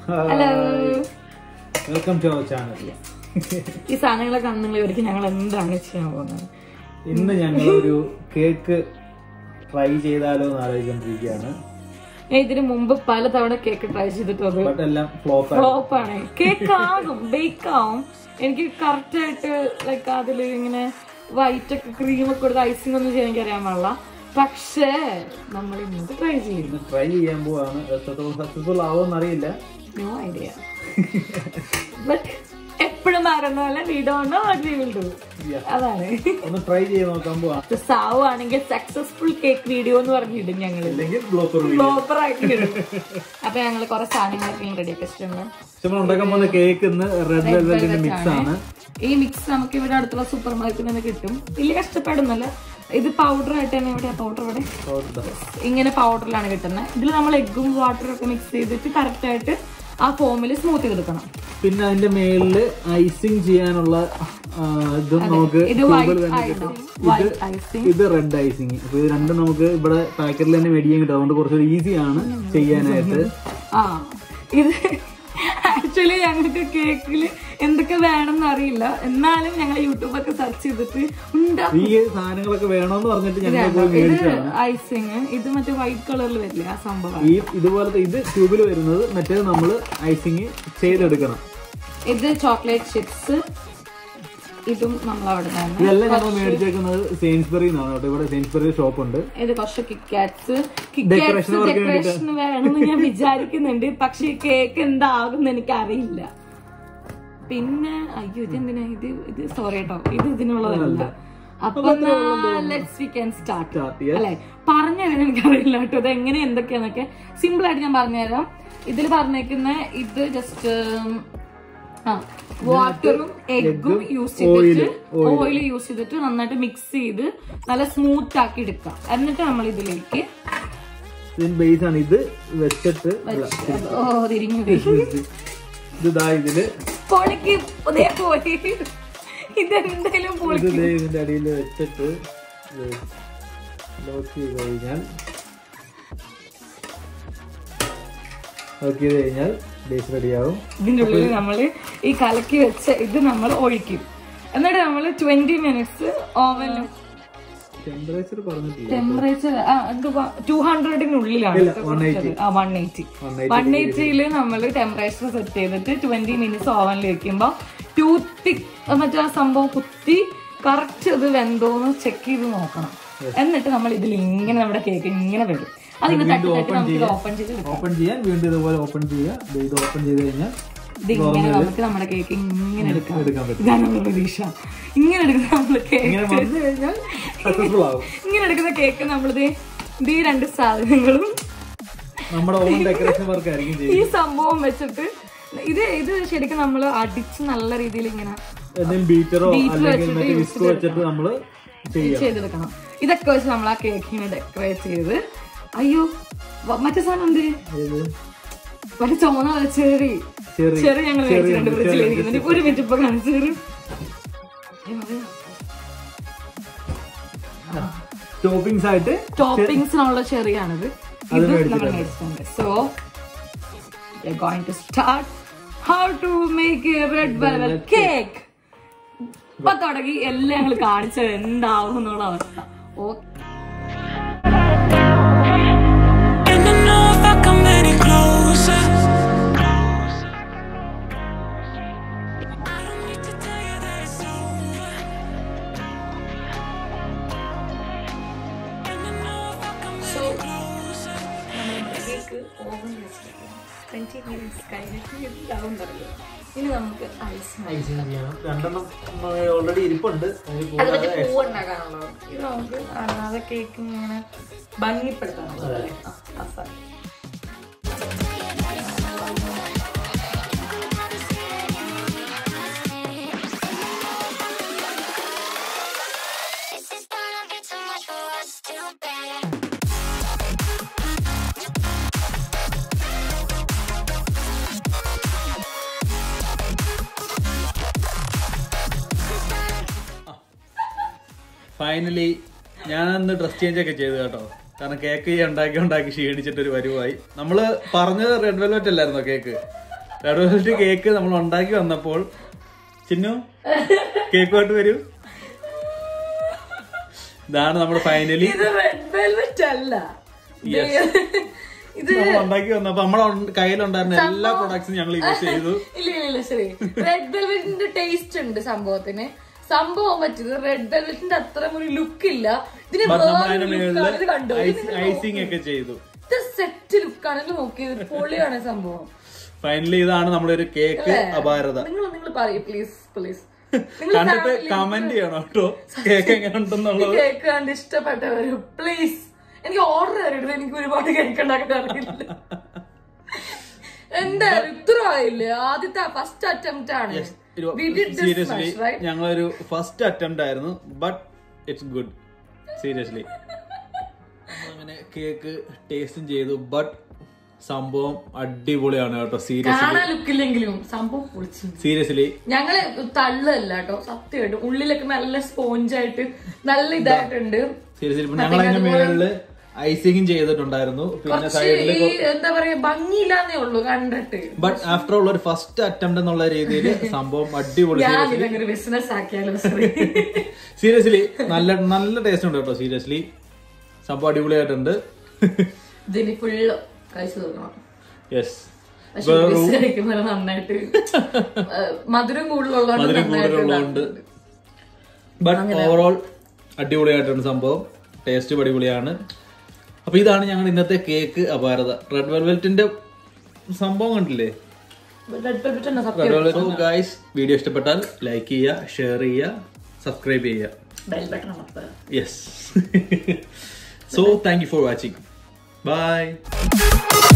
Hello welcome to our channel ഈ സാധനങ്ങളെ കണ്ണുകൾ ഒരിക്കൽ ഞങ്ങൾ എന്താണ് ചെയ്യാൻ പോകുന്നത് ഇന്ന് ഞങ്ങൾ ഒരു കേക്ക് ട്രൈ ചെയ്താലോ എന്ന് ആലോചിക്കൊണ്ടിരിക്കുകയാണ് ഞാൻ ഇതിനു മുമ്പ് പല തവണ കേക്ക് ട്രൈ ചെയ്തിട്ടത് ബട്ട് എല്ലാം ഫ്ലോപ്പ് ആയി ഫ്ലോപ്പ് ആണ് കേക്ക് ആകും ബേക്ക് ആവും എനിക്ക് കറക്റ്റ് ആയിട്ട് ലൈക്ക് അതിൽ ഇങ്ങനെ വൈറ്റ് ഒക്കെ ക്രീം ഒക്കെ കൊടുത്ത് ഐസിംഗ് ഒന്നും ചെയ്യാൻ എനിക്ക് അറിയാൻ പാടില്ല പക്ഷേ നമ്മൾ ഇന്നത് ട്രൈ ചെയ്യുന്നു ഇന്ന് ട്രൈ ചെയ്യാൻ പോവാണ് എത്രത്തോളം സക്സസ്ഫുൾ ആവുമെന്ന് അറിയില്ല നോ ഐഡിയ ബട്ട് എപ്പോഴും പറയുന്നതല്ല we don't know what we will do Yeah. അതാണ് ഒന്ന് ട്രൈ ചെയ്ത് നോക്കാൻ പോവാണ് സാവ് ആണെങ്കിൽ സക്സസ്ഫുൾ കേക്ക് വീഡിയോ എന്ന് പറഞ്ഞിടും ഞങ്ങൾ അല്ലെങ്കിൽ ബ്ലോക്കർ പ്രോപ്പർ ആയിട്ട് ഇടും അപ്പൊ ഞങ്ങൾ കുറെ സാധനങ്ങളൊക്കെ റെഡി ആക്കി വെച്ചിട്ടുണ്ട് നമ്മൾ ഉണ്ടാക്കാൻ പോകുന്ന കേക്ക് ഇന്ന് റെഡ് വെൽവെറ്റിന്റെ മിക്സ് ആണ് ഈ മിക്സ് നമുക്ക് ഇവിടെ അടുത്തുള്ള സൂപ്പർ മാർക്കറ്റിൽ നിന്ന് കിട്ടും വലിയ കഷ്ടപ്പാടൊന്നുമല്ല ഇത് പൗഡർ ആയിട്ട് തന്നെ ഇവിടെ പൗഡർ ഇവിടെ ഇങ്ങനെ പൗഡറിലാണ് കിട്ടുന്നത് ഇതിൽ നമ്മൾ എഗ്ഗും വാട്ടറും ഒക്കെ മിക്സ് ചെയ്തിട്ട് കറക്റ്റ് ആയിട്ട് ആ ഫോമിൽ സ്മൂത്ത് ചെയ്തെടുക്കണം പിന്നെ അതിന്റെ മേളില് ഐസിങ് ചെയ്യാനുള്ള ആ, ഇതും നമുക്ക് ഇത് ട്യൂബിൽ വൈറ്റ് തന്നെ ആയിട്ട് കിട്ടും വൈറ്റ് ഐസിങ് ഇത് റെഡ് ഐസിങ് അപ്പൊ ഇത് രണ്ടും നമുക്ക് ഇവിടെ പാക്കറ്റിൽ തന്നെ മേടിക്കാൻ കിട്ടും അതുകൊണ്ട് കുറച്ചുകൂടി ഈസിയാണ് ചെയ്യാനായിട്ട് ആ ഇത് ആക്ച്വലി ഞങ്ങൾക്ക് കേക്കിൽ എന്തൊക്കെ വേണമെന്ന് അറിയില്ല എന്നാലും ഞങ്ങൾ യൂട്യൂബൊക്കെ സെർച്ച് ചെയ്തിട്ട് ഉണ്ടാ ഈ സാധനങ്ങളൊക്കെ വേണമെന്ന് പറഞ്ഞിട്ട് ഞങ്ങൾ പോയി മേടിച്ചതാണ് ഐസിങ് ഇത് മറ്റേ വൈറ്റ് കളറിൽ വരില്ലേ ആ സംഭവം ഈ ഇതുപോലത്തെ ഇത് ട്യൂബിൽ വരുന്നത് മറ്റേത് നമ്മൾ ഐസിങ് ചെയ്തെടുക്കണം ഇത് ചോക്ലേറ്റ് ചിപ്സ് ഇതും നമ്മൾ അവിടെ തന്നെ ഇതെല്ലാം ഞങ്ങൾ മേടിച്ചേക്കുന്നത് സെയിൻസ്ബറി എന്നാണ് കേട്ടോ ഇവിടെ സെയിൻസ്ബറി ഷോപ്പ് ഉണ്ട് ഇത് കുറച്ച് കിക്കാറ്റ്സ് Decoration കിക്കാറ്റ്സ് work ന് ഡെക്കറേഷൻ വേണമെന്ന് ഞാൻ വിചാരിക്കുന്നുണ്ട് പക്ഷെ ഈ കേക്ക് എന്താകും എനിക്ക് അറിയില്ല പിന്നെ അയ്യോ ഇത് എന്തിനാ ഇത് ഇത് സോറി കേട്ടോ ഇത് ഇതിനുള്ളതല്ല അപ്പൊ let's we can start Start ചെയ്യാം. അല്ലെ പറഞ്ഞുതരാൻ എനിക്കറിയില്ല കേട്ടോ ഇത് എങ്ങനെ എന്തൊക്കെയാന്നൊക്കെ സിമ്പിൾ ആയിട്ട് ഞാൻ പറഞ്ഞുതരാം ഇതിൽ പറഞ്ഞേക്കുന്ന ഇത് ജസ്റ്റ് ആ വാട്ടറും എഗ്ഗും യൂസ് ചെയ്തിട്ട് ഓയിൽ യൂസ് ചെയ്തിട്ട് നന്നായിട്ട് മിക്സ് ചെയ്ത് നല്ല സ്മൂത്ത് ആക്കി എടുക്കാം എന്നിട്ട് നമ്മൾ ഇതിലേക്ക് ഇതിന് ബേസ് ആണ് ഇത് വെച്ചിട്ട് അല്ല, ഓ തിരിഞ്ഞു പോയി. ഇത് ഇതാ ഇതില് പൊളിക്ക് പുതിയ പോയി ഇതെന്തായാലും പൊളി ഇത് ദേ ഇതിന്റെ അടിയിൽ വെച്ചിട്ട് ലോക്ക് ചെയ്ത് കഴിഞ്ഞാൽ ലോക്ക് ചെയ്ത് കഴിഞ്ഞാൽ ബേസ് റെഡിയാവും ഇതിന്റെ ഉള്ളിൽ നമ്മള് ഈ കലക്കി വെച്ച ഇത് നമ്മൾ ഒഴിക്കും എന്നിട്ട് നമ്മൾ ട്വന്റി മിനിറ്റ്സ് ഓവനിൽ ടെമ്പറേച്ചർ പറഞ്ഞിട്ടില്ല ടെമ്പറേച്ചർ ടു ഹൺഡ്രഡിനുള്ളിലാണ് വൺ എയ്റ്റി വൺ എയ്റ്റിയിൽ നമ്മൾ ടെമ്പറേച്ചർ സെറ്റ് ചെയ്തിട്ട് ട്വന്റി മിനിറ്റ്സ് ഓവനിൽ വെക്കുമ്പോൾ ടൂത്ത് മറ്റേ ആ സംഭവം കുത്തി കറക്റ്റ് ഇത് വെന്തോന്ന് ചെക്ക് ചെയ്ത് നോക്കണം എന്നിട്ട് നമ്മൾ ഇതിൽ ഇങ്ങനെ നമ്മുടെ കേക്ക് ഇങ്ങനെ വരും അതിങ്ങനെ തട്ടി തട്ടി നമുക്ക് ഇത് ഓപ്പൺ ചെയ്ത് എടുക്കാം. ഓപ്പൺ ചെയ്യാൻ വീണ്ടും ഇതുപോലെ ഓപ്പൺ ചെയ്യുക ദേ ഇത് ഓപ്പൺ ചെയ്ത് കഴിഞ്ഞാൽ ഇത് ഇങ്ങനെ നമുക്ക് നമ്മുടെ കേക്ക് ഇങ്ങനെ എടുക്കാം എടുക്കാൻ പറ്റും ഇതാണ് നമ്മുടെ പ്രതീക്ഷ ഇങ്ങനെ എടുക്കുന്ന നമ്മള് കേക്ക് ഇങ്ങനെ വന്നു കഴിഞ്ഞാൽ സക്സസ്ഫുൾ ആവും ഇങ്ങനെ എടുക്കുന്ന കേക്ക് നമ്മളിത് ഇത് ഈ രണ്ട് സാധനങ്ങളും നമ്മുടെ ഓൺ ഡെക്കറേഷൻ വർക്ക് ആയിരിക്കും ചെയ്യുന്നത് ഈ സംഭവം വെച്ചിട്ട് ഇത് ഇത് ശരിക്കും നമ്മൾ അടിച്ച് നല്ല രീതിയിൽ ഇങ്ങനെ എന്തെങ്കിലും ബീറ്ററോ Beater അല്ലെങ്കിൽ വെച്ചിട്ട് മറ്റേ use വിസ്കോ വെച്ചിട്ട് നമ്മള് ചെയ്യാം ചെയ്തെടുക്കണം ഇതൊക്കെ വെച്ച് നമ്മൾ ആ കേക്ക് ഇങ്ങനെ ഡെക്കറേറ്റ് ചെയ്ത് അയ്യോ വ- മറ്റേ സാധനം എന്ത് ഏത്? മറ്റേ ചുമന്ന പോലെ ചെറി ചെറി. ചെറി ഞങ്ങൾ ചെറി വെച്ചിട്ടുണ്ട് ഉണ്ട്, ഫ്രിഡ്ജിലിരിക്കുന്നുണ്ട് ഒരു മിനിറ്റ് ഇപ്പൊ കാണിച്ചു തരും ടോപ്പിംഗ്സ് ആയിട്ട് ടോപ്പിംഗ്സിനുള്ള ചെറിയാണിത് അത് ഇത് മേടിച്ചിട്ടുണ്ട്. നമ്മൾ മേടിച്ചിട്ടുണ്ട് so going to start how to make a red velvet cake ഇപ്പൊ തുടങ്ങി എല്ലാം ഞങ്ങൾ കാണിച്ചത് എന്താവും എന്നുള്ള അവസ്ഥ okay And I know if I come any closer. I don't need to tell you that it's over. And I know if I come any closer. Cake oven വെച്ചിട്ട് twenty minutes കഴിഞ്ഞിട്ട് എന്താവും പറയുക ഇനി നമുക്ക് ഐസ് ഐസിങ് ചെയ്യണം രണ്ടെണ്ണം already ഇരിപ്പുണ്ട് അതിൽ അത് കൂടാതെ മറ്റേ പൂ ഉണ്ടാക്കാനുള്ളത് ഇത് നമുക്ക് അല്ലാതെ കേക്ക് ഇങ്ങനെ ഭംഗിപ്പെടുത്താനുള്ളത് അല്ലേ? ആ, ആ സാധനം. This is gonna be too much for us to bear. Finally ഞാനന്ന് ഡ്രസ് ചേഞ്ച് ഒക്കെ ചെയ്തു കേട്ടോ കാരണം കേക്ക് ഈ ഉണ്ടാക്കി ഉണ്ടാക്കി ക്ഷീണിച്ചിട്ട് ഒരു വരുവായി നമ്മള് പറഞ്ഞത് റെഡ് വെൽവെറ്റ് അല്ലായിരുന്നോ കേക്ക് റെഡ് വെൽവെറ്റ് കേക്ക് നമ്മൾ ഉണ്ടാക്കി വന്നപ്പോൾ ചിന്നു കേക്കുമായിട്ട് വരൂ ഇതാണ് നമ്മൾ ഫൈനലി ഇത് റെഡ് വെൽവെറ്റ് അല്ല Yes. ഇത് നമ്മൾ ഉണ്ടാക്കി വന്നപ്പോ നമ്മളെ കയ്യിലുണ്ടായിരുന്ന എല്ലാ പ്രൊഡക്ട്സും ഞങ്ങൾ യൂസ് ചെയ്തു ഇല്ല ഇല്ല ഇല്ല ശരി റെഡ് വെൽവെറ്റിന്റെ ടേസ്റ്റ് ഉണ്ട് സംഭവത്തിന് സംഭവം പറ്റിയത് റെഡ് വെൽവെറ്റിന്റെ അത്ര ഒരു ലുക്ക് ഇല്ല ഇതിന് But നമ്മൾ വേറൊരു അതിന്റെ look ആണ്. ഇത് കണ്ടോ മുകളിൽ ഇത് നിങ്ങൾ ഐസിങ് ഒക്കെ ചെയ്തു ഇത് സെറ്റ് ലുക്കാണ് ഇത് നോക്കിയത് പൊളിയാണ് സംഭവം ഫൈനലി ഇതാണ് നമ്മുടെ ഒരു കേക്ക് അപാരത നിങ്ങൾ നിങ്ങൾ പറയൂ പ്ലീസ് പ്ലീസ് കണ്ടിട്ട് കമന്റ് ചെയ്യണം കേട്ടോ കേക്ക് എങ്ങനെ ഉണ്ടെന്നുള്ളത് കേക്ക് കണ്ട് ഇഷ്ടപ്പെട്ടവര് പ്ലീസ് എനിക്ക് ഓർഡർ തരരുത് എനിക്ക് ഒരുപാട് കേക്ക് ഉണ്ടാക്കാൻ അറിയില്ല എന്തായാലും ഇത്ര ആയില്ലേ ആദ്യത്തെ ഫസ്റ്റ് അറ്റംപ്റ്റ് ആണ് We did this seriously much, right? ഞങ്ങളൊരു ഫസ്റ്റ് അറ്റംപ്റ്റ് ആയിരുന്നു ബട്ട് ഇറ്റ്സ് ഗുഡ് സീരിയസ്ലി അങ്ങനെ കേക്ക് ടേസ്റ്റും ചെയ്തു ബട്ട് സംഭവം അടിപൊളിയാണ് കേട്ടോ സീരിയസ്ലി കാണാൻ ലുക്കില്ലെങ്കിലും സംഭവം പൊളിച്ചു സീരിയസ്ലി ഞങ്ങള് തള്ളല്ല കേട്ടോ സത്യമായിട്ടും ഉള്ളിലൊക്കെ നല്ല സ്പോഞ്ച് ആയിട്ട് നല്ല ഇതായിട്ടുണ്ട് സീരിയസ്ലി ഇപ്പൊ ഞങ്ങൾ അതിന്റെ മുകളില് ഐസിങ്ങും ചെയ്തിട്ടുണ്ടായിരുന്നു പിന്നെ കുറച്ച് സൈഡില് ഈ എന്താ പറയാ ഭംഗിയില്ലാന്നേ ഉള്ളൂ കണ്ടിട്ട് ബട്ട് ആഫ്റ്റർ ഓൾ ഒരു ഫസ്റ്റ് അറ്റംപ്റ്റ് എന്നുള്ള രീതിയിൽ സംഭവം അടിപൊളി ഞാൻ ഇതങ്ങനെ ബിസിനസ് ആക്കിയാലോ sorry. സീരിയസ്ലി നല്ല നല്ല ടേസ്റ്റ് ഉണ്ട് കേട്ടോ സീരിയസ്ലി സംഭവം അടിപൊളിയായിട്ടുണ്ട് ഇതിന് ഫുള്ള് കഴിച്ചു തീർക്കണം യെസ് പക്ഷെ ബിസ് കഴിക്കുന്നത് നന്നായിട്ട് ഏഹ്, മധുരം കൂടുതലുള്ളതുകൊണ്ട് മധുരം നന്നായിട്ട് കൂടുതലുള്ളതുകൊണ്ട് ഇതാക്കുന്നുണ്ട്. ബട്ട് ഓവറോൾ അടിപൊളിയായിട്ടുണ്ട് സംഭവം ടേസ്റ്റ് അടിപൊളിയാണ് അപ്പൊ ഇതാണ് ഞങ്ങൾ ഇന്നത്തെ കേക്ക് അപാരത റെഡ് വെൽവെറ്റിന്റെ സംഭവം കണ്ടില്ലേ Red velvet തന്നെ സത്യം. റെഡ് വെൽവെറ്റ് ഗൈസ് വീഡിയോ ഇഷ്ടപ്പെട്ടാൽ ലൈക്ക് ചെയ്യുക ഷെയർ ചെയ്യുക സബ്സ്ക്രൈബ് ചെയ്യുക Bell button അമർത്തുക. Yes so thank you for watching by